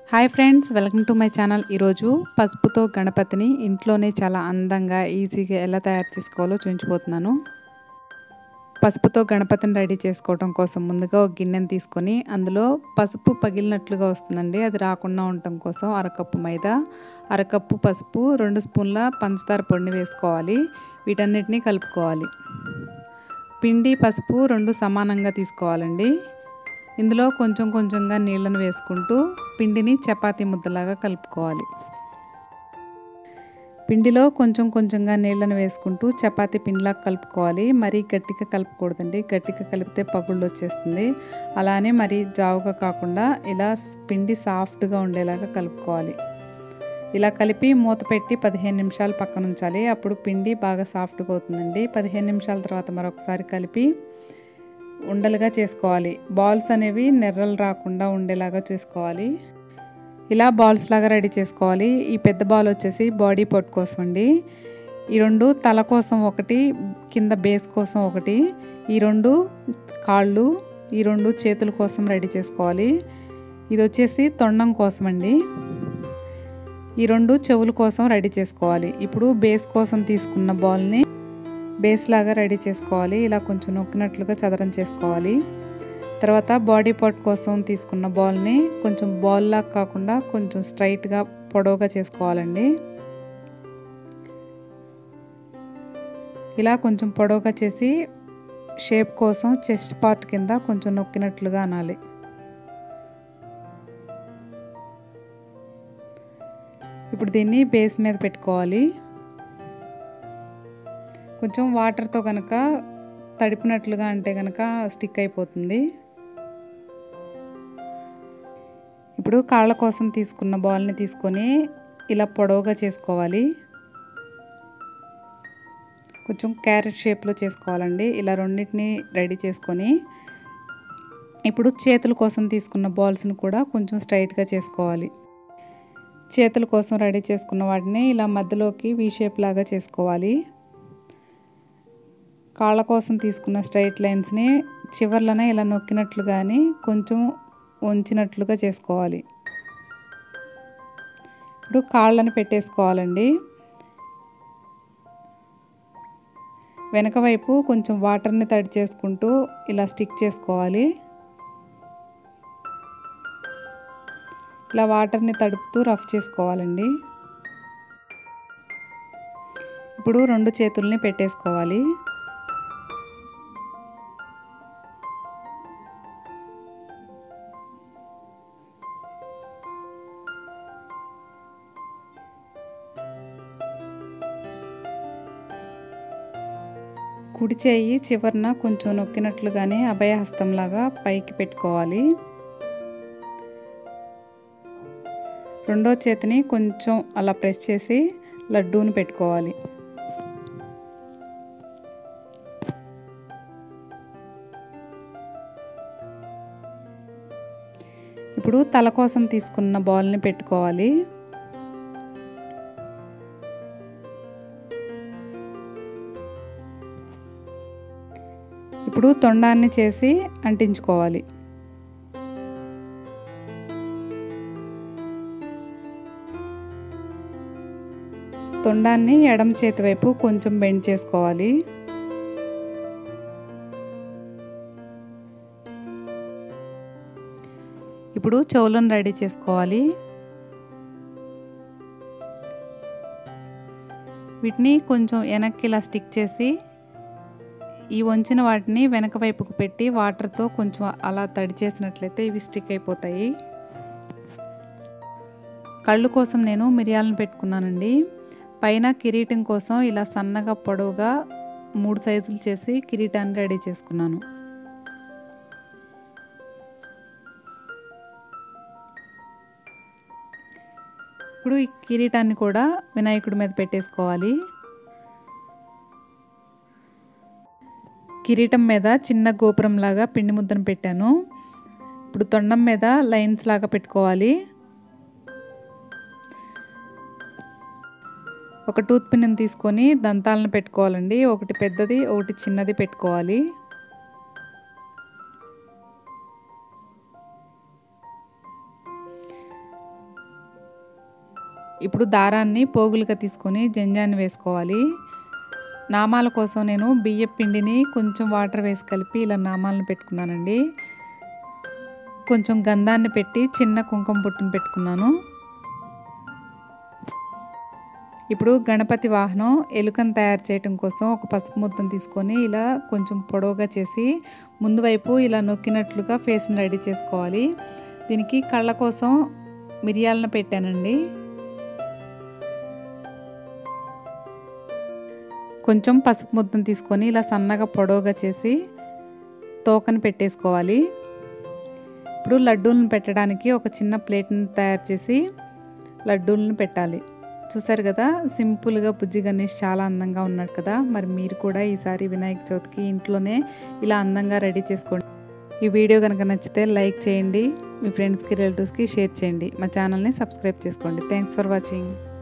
hi friends welcome to my channel ఈరోజు పసుపుతో గణపతిని ఇంట్లోనే చాలా అందంగా ఈజీగా ఎలా తయారు చేసుకోవాలో చూపించిపోతున్నాను పసుపుతో గణపతిని రెడీ చేసుకోవడం కోసం ముందుగా ఒక గిన్నెని తీసుకొని అందులో పసుపు పగిలినట్లుగా వస్తుందండి అది రాకుండా ఉండటం కోసం అరకప్పు మైదా అరకప్పు పసుపు రెండు స్పూన్ల పంచదార పొడిని వేసుకోవాలి వీటన్నిటిని కలుపుకోవాలి పిండి పసుపు రెండు సమానంగా తీసుకోవాలండి ఇందులో కొంచెం కొంచెంగా నీళ్ళను వేసుకుంటూ పిండిని చపాతీ ముద్దలాగా కలుపుకోవాలి పిండిలో కొంచెం కొంచెంగా నీళ్ళను వేసుకుంటూ చపాతీ పిండిలా కలుపుకోవాలి మరీ గట్టిగా కలపకూడదండి గట్టిగా కలిపితే పగుళ్ళు వచ్చేస్తుంది అలానే మరీ జావుగా కాకుండా ఇలా పిండి సాఫ్ట్గా ఉండేలాగా కలుపుకోవాలి ఇలా కలిపి మూత పెట్టి పదిహేను నిమిషాలు పక్కన ఉంచాలి అప్పుడు పిండి బాగా సాఫ్ట్గా అవుతుందండి పదిహేను నిమిషాల తర్వాత మరొకసారి కలిపి ఉండలుగా చేసుకోవాలి బాల్స్ అనేవి నెర్రలు రాకుండా ఉండేలాగా చేసుకోవాలి ఇలా బాల్స్ లాగా రెడీ చేసుకోవాలి ఈ పెద్ద బాల్ వచ్చేసి బాడీ పొట్ కోసం అండి ఈ రెండు తల కోసం ఒకటి కింద బేస్ కోసం ఒకటి ఈ రెండు కాళ్ళు ఈ రెండు చేతుల కోసం రెడీ చేసుకోవాలి ఇది వచ్చేసి తొండం కోసం అండి ఈ రెండు చెవుల కోసం రెడీ చేసుకోవాలి ఇప్పుడు బేస్ కోసం తీసుకున్న బాల్ని బేస్ లాగా రెడీ చేసుకోవాలి ఇలా కొంచెం నొక్కినట్లుగా చదరం చేసుకోవాలి తర్వాత బాడీ పార్ట్ కోసం తీసుకున్న బాల్ని కొంచెం బాల్ లాగా కాకుండా కొంచెం స్ట్రైట్గా పొడవుగా చేసుకోవాలండి ఇలా కొంచెం పొడవుగా చేసి షేప్ కోసం చెస్ట్ పార్ట్ కింద కొంచెం నొక్కినట్లుగా అనాలి ఇప్పుడు దీన్ని బేస్ మీద పెట్టుకోవాలి కొంచెం వాటర్తో కనుక తడిపినట్లుగా అంటే కనుక స్టిక్ అయిపోతుంది ఇప్పుడు కాళ్ళ కోసం తీసుకున్న బాల్ని తీసుకొని ఇలా పొడవుగా చేసుకోవాలి కొంచెం క్యారెట్ షేప్లో చేసుకోవాలండి ఇలా రెండింటిని రెడీ చేసుకొని ఇప్పుడు చేతుల కోసం తీసుకున్న బాల్స్ని కూడా కొంచెం స్ట్రైట్గా చేసుకోవాలి చేతుల కోసం రెడీ చేసుకున్న వాటిని ఇలా మధ్యలోకి వీ షేప్ లాగా చేసుకోవాలి కాళ్ళ కోసం తీసుకున్న స్ట్రైట్ లైన్స్ని చివర్లనే ఇలా నొక్కినట్లు కానీ కొంచెం వంచినట్లుగా చేసుకోవాలి ఇప్పుడు కాళ్ళని పెట్టేసుకోవాలండి వెనక వైపు కొంచెం వాటర్ని తడి చేసుకుంటూ ఇలా స్టిక్ చేసుకోవాలి ఇలా వాటర్ని తడుపుతూ రఫ్ చేసుకోవాలండి ఇప్పుడు రెండు చేతుల్ని పెట్టేసుకోవాలి కుడి చేయి చివరన కొంచెం నొక్కినట్లుగానే అభయహస్తంలాగా పైకి పెట్టుకోవాలి రెండో చేతిని కొంచెం అలా ప్రెస్ చేసి లడ్డూని పెట్టుకోవాలి ఇప్పుడు తల కోసం తీసుకున్న బాల్ని పెట్టుకోవాలి ఇప్పుడు తొండాన్ని చేసి అంటించుకోవాలి తొండాన్ని ఎడమ చేతి వైపు కొంచెం బెండ్ చేసుకోవాలి ఇప్పుడు చెవులను రెడీ చేసుకోవాలి వీటిని కొంచెం వెనక్కి ఇలా స్టిక్ చేసి ఈ వంచిన వాటిని వెనక వైపుకు పెట్టి వాటర్తో కొంచెం అలా తడి చేసినట్లయితే ఇవి స్టిక్ అయిపోతాయి కళ్ళు కోసం నేను మిరియాలను పెట్టుకున్నానండి పైన కిరీటం కోసం ఇలా సన్నగా పొడవుగా మూడు సైజులు చేసి కిరీటాన్ని రెడీ చేసుకున్నాను ఇప్పుడు ఈ కిరీటాన్ని కూడా వినాయకుడి మీద పెట్టేసుకోవాలి కిరీటం మీద చిన్న గోపురం లాగా పిండి ముద్దను పెట్టాను ఇప్పుడు తొండం మీద లైన్స్ లాగా పెట్టుకోవాలి ఒక టూత్ పిన్ని తీసుకొని దంతాలను పెట్టుకోవాలండి ఒకటి పెద్దది ఒకటి చిన్నది పెట్టుకోవాలి ఇప్పుడు దారాన్ని పోగులుగా తీసుకొని జంజాన్ని వేసుకోవాలి నామాల కోసం నేను బియ్యం పిండిని కొంచెం వాటర్ వేసి కలిపి ఇలా నామాలను పెట్టుకున్నానండి కొంచెం గంధాన్ని పెట్టి చిన్న కుంకుమ పుట్టును పెట్టుకున్నాను ఇప్పుడు గణపతి వాహనం ఎలుకను తయారు చేయటం కోసం ఒక పసుపు ముద్దను తీసుకొని ఇలా కొంచెం పొడవుగా చేసి ముందు వైపు ఇలా నొక్కినట్లుగా ఫేస్ని రెడీ చేసుకోవాలి దీనికి కళ్ళ కోసం మిరియాలను పెట్టానండి కొంచెం పసుపు ముద్దను తీసుకొని ఇలా సన్నగా పొడవుగా చేసి తోకను పెట్టేసుకోవాలి ఇప్పుడు లడ్డూలను పెట్టడానికి ఒక చిన్న ప్లేట్ని తయారు చేసి లడ్డూలను పెట్టాలి చూసారు కదా సింపుల్గా బుజ్జి గణేష్ చాలా అందంగా ఉన్నాడు కదా మరి మీరు కూడా ఈసారి వినాయక చవితికి ఇంట్లోనే ఇలా అందంగా రెడీ చేసుకోండి ఈ వీడియో కనుక నచ్చితే లైక్ చేయండి మీ ఫ్రెండ్స్కి రిలేటివ్స్కి షేర్ చేయండి మా ఛానల్ని సబ్స్క్రైబ్ చేసుకోండి థ్యాంక్స్ ఫర్ వాచింగ్